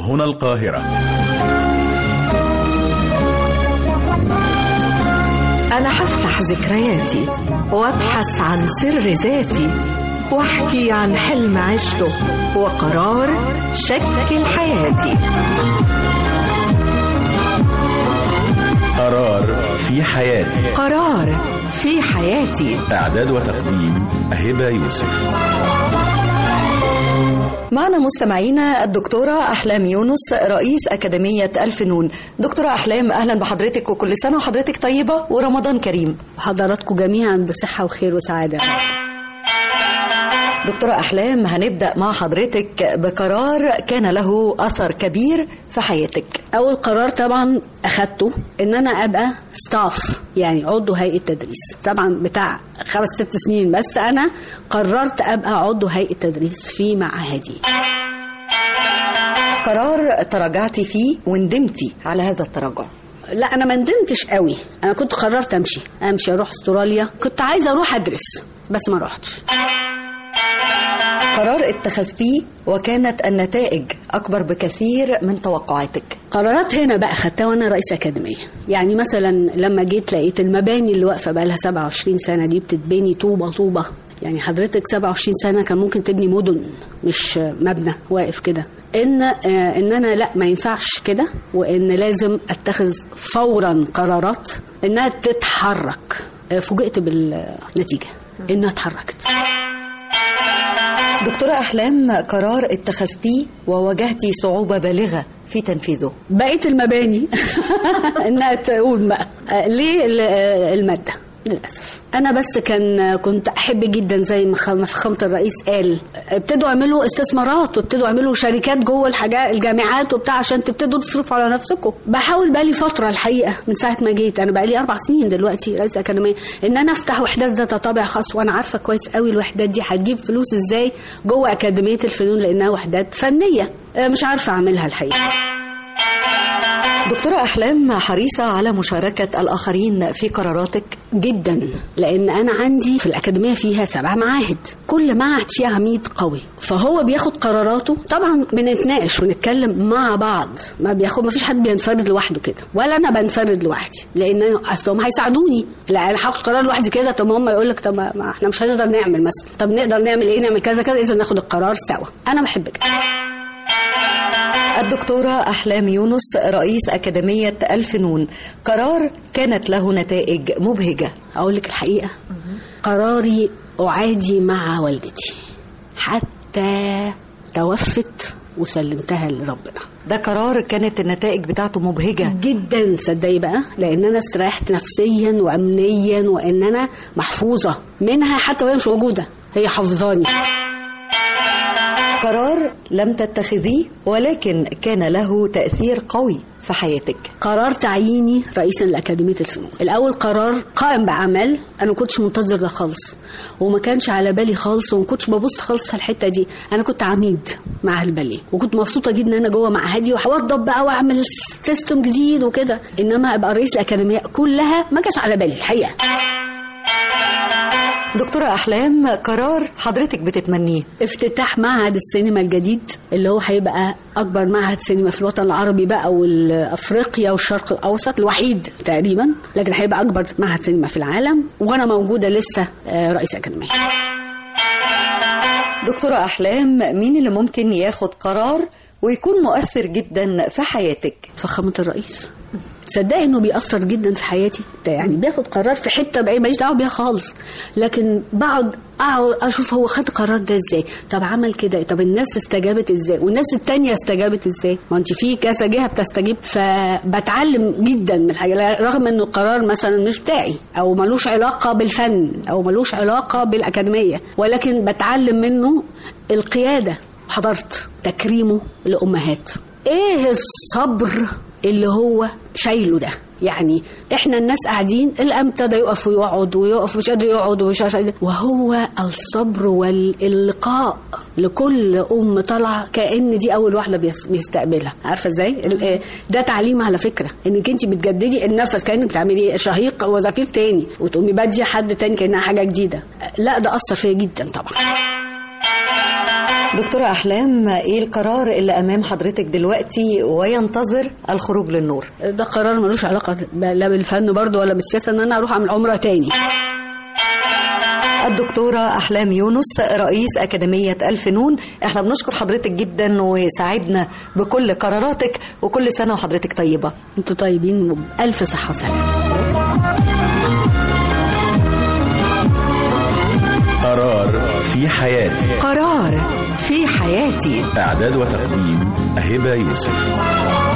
هنا القاهرة أنا هفتح ذكرياتي وأبحث عن سر ذاتي وأحكي عن حلم عشته وقرار شكل حياتي قرار في حياتي قرار في حياتي إعداد وتقديم هبة يوسف معنا مستمعينا الدكتورة أحلام يونس رئيس أكاديمية الفنون دكتورة أحلام أهلا بحضرتك وكل سنة وحضرتك طيبة ورمضان كريم حضراتكم جميعا بصحة وخير وسعادة دكتورة أحلام هنبدأ مع حضرتك بقرار كان له أثر كبير في حياتك أول قرار طبعا أخدته إن أنا أبقى ستاف يعني عضو هيئة تدريس طبعا بتاع خمس ست سنين بس أنا قررت أبقى عضو هيئة تدريس في معهدي قرار تراجعتي فيه وندمتي على هذا التراجع لا انا ما ندمتش قوي انا كنت قررت امشي امشي اروح استراليا كنت عايزه اروح ادرس بس ما روحتش قرار اتخذتيه وكانت النتائج أكبر بكثير من توقعاتك قرارات هنا بقى خدتها وانا رئيس اكاديميه يعني مثلا لما جيت لقيت المباني اللي واقفه بقى لها 27 سنه دي بتتبني طوبه طوبه يعني حضرتك 27 سنه كان ممكن تبني مدن مش مبنى واقف كده ان آه ان انا لا ما ينفعش كده وان لازم اتخذ فورا قرارات انها تتحرك آه فوجئت بالنتيجه انها اتحركت دكتورة أحلام قرار اتخذتيه وواجهتي صعوبة بالغة في تنفيذه بقيت المباني انها تقول بقى ليه الماده للاسف انا بس كان كنت احب جدا زي ما فخامه الرئيس قال ابتدوا اعملوا استثمارات وابتدوا اعملوا شركات جوه الحاجات الجامعات وبتاع عشان تبتدوا تصرفوا على نفسكم بحاول بقالي فتره الحقيقه من ساعه ما جيت انا بقالي اربع سنين دلوقتي رئيس اكاديميه ان انا افتح وحدات ذات طابع خاص وانا عارفه كويس قوي الوحدات دي هتجيب فلوس ازاي جوه اكاديميه الفنون لانها وحدات فنيه مش عارفه اعملها الحقيقه دكتورة أحلام حريصة على مشاركة الآخرين في قراراتك جدا لأن أنا عندي في الأكاديمية فيها سبع معاهد كل معهد فيه عميد قوي فهو بياخد قراراته طبعا بنتناقش ونتكلم مع بعض ما بياخد ما فيش حد بينفرد لوحده كده ولا أنا بنفرد لوحدي لأن أصل هم هيساعدوني لا أنا هاخد قرار لوحدي كده طب هم يقول لك طب ما احنا مش هنقدر نعمل مثلا طب نقدر نعمل إيه نعمل كذا كذا إذا ناخد القرار سوا أنا بحب كده الدكتورة أحلام يونس رئيس أكاديمية الفنون قرار كانت له نتائج مبهجة أقول لك الحقيقة قراري أعادي مع والدتي حتى توفت وسلمتها لربنا ده قرار كانت النتائج بتاعته مبهجة جدا صدقي بقى لأن أنا استريحت نفسيا وأمنيا وإن أنا محفوظة منها حتى وهي مش موجودة هي حافظاني قرار لم تتخذيه ولكن كان له تأثير قوي في حياتك قرار تعييني رئيسا لأكاديمية الفنون الأول قرار قائم بأعمال أنا ما كنتش منتظر ده خالص وما كانش على بالي خالص وما كنتش ببص خالص في الحتة دي أنا كنت عميد مع الباليه وكنت مبسوطة جدا إن أنا جوه معهدي وهوضب بقى وأعمل سيستم جديد وكده إنما أبقى رئيس الأكاديمية كلها ما كانش على بالي الحقيقة دكتورة أحلام قرار حضرتك بتتمنيه افتتاح معهد السينما الجديد اللي هو هيبقى أكبر معهد سينما في الوطن العربي بقى والأفريقيا والشرق الأوسط الوحيد تقريبا لكن هيبقى أكبر معهد سينما في العالم وأنا موجودة لسه رئيس أكاديمية دكتورة أحلام مين اللي ممكن ياخد قرار ويكون مؤثر جدا في حياتك فخامة الرئيس تصدقي انه بيأثر جدا في حياتي ده يعني بياخد قرار في حته بعيد ماليش دعوه بيها خالص لكن بقعد اقعد اشوف هو خد القرار ده ازاي طب عمل كده طب الناس استجابت ازاي والناس التانية استجابت ازاي ما انت في كذا جهه بتستجيب فبتعلم جدا من الحاجه رغم انه القرار مثلا مش بتاعي او ملوش علاقه بالفن او ملوش علاقه بالاكاديميه ولكن بتعلم منه القياده حضرت تكريمه لامهات ايه الصبر اللي هو شايله ده يعني احنا الناس قاعدين اللي ابتدى يقف ويقعد ويقف مش قادر يقعد ومش عارف وهو الصبر واللقاء لكل ام طالعه كان دي اول واحده بيستقبلها عارفه ازاي ده تعليم على فكره انك انت بتجددي النفس كانك بتعملي شهيق وزفير تاني وتقومي باديه حد تاني كانها حاجه جديده لا ده اثر فيا جدا طبعا دكتورة أحلام إيه القرار اللي أمام حضرتك دلوقتي وينتظر الخروج للنور ده قرار ملوش علاقه لا بالفن برضو ولا بالسياسه ان انا اروح اعمل عمره تاني الدكتورة أحلام يونس رئيس أكاديمية الفنون احنا بنشكر حضرتك جدا وسعدنا بكل قراراتك وكل سنة وحضرتك طيبة انتوا طيبين وبألف صحه وسلامه قرار في حياتي قرار في حياتي إعداد وتقديم هبة يوسف